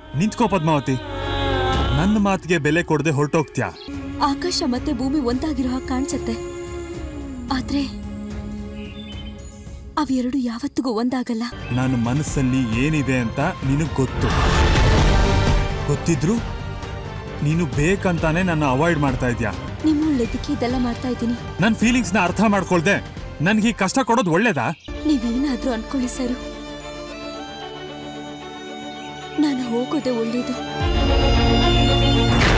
ನಿಂತ್ಕೋ ಪದ್ಮಾವತಿ ನನ್ನ ಮಾತಿಗೆ ಬೆಲೆ ಕೊಡದೆ ಹೊರಟೋಗ್ತ್ಯಾ ಆಕಾಶ ಮತ್ತೆ ಭೂಮಿ ಒಂದಾಗಿರೋ ಹಾಗೆ ಕಾಣಿಸತ್ತೆ ಆದ್ರೆ ಅವೆರಡು ಯಾವತ್ತಿಗೂ ಒಂದಾಗಲ್ಲ ನನ್ನ ಮನಸ್ಸಲ್ಲಿ ಏನಿದೆ ಅಂತ ನಿನಗ್ ಗೊತ್ತು ಗೊತ್ತಿದ್ರು ನೀನು ಬೇಕಂತಾನೆ ನನ್ನ ಅವಾಯ್ಡ್ ಮಾಡ್ತಾ ಇದ್ಯಾ ನಿಮ್ಮ ಒಳ್ಳೇದಕ್ಕೆ ಇದೆಲ್ಲ ಮಾಡ್ತಾ ಇದ್ದೀನಿ ನನ್ನ ಫೀಲಿಂಗ್ಸ್ನ ಅರ್ಥ ಮಾಡ್ಕೊಳ್ದೆ ನನ್ಗೆ ಈ ಕಷ್ಟ ಕೊಡೋದು ಒಳ್ಳೇದಾ ನೀವೇನಾದ್ರೂ ಅನ್ಕೊಳ್ಳಿ ಸರು ನಾನು ಹೋಗೋದೇ ಒಳ್ಳೇದು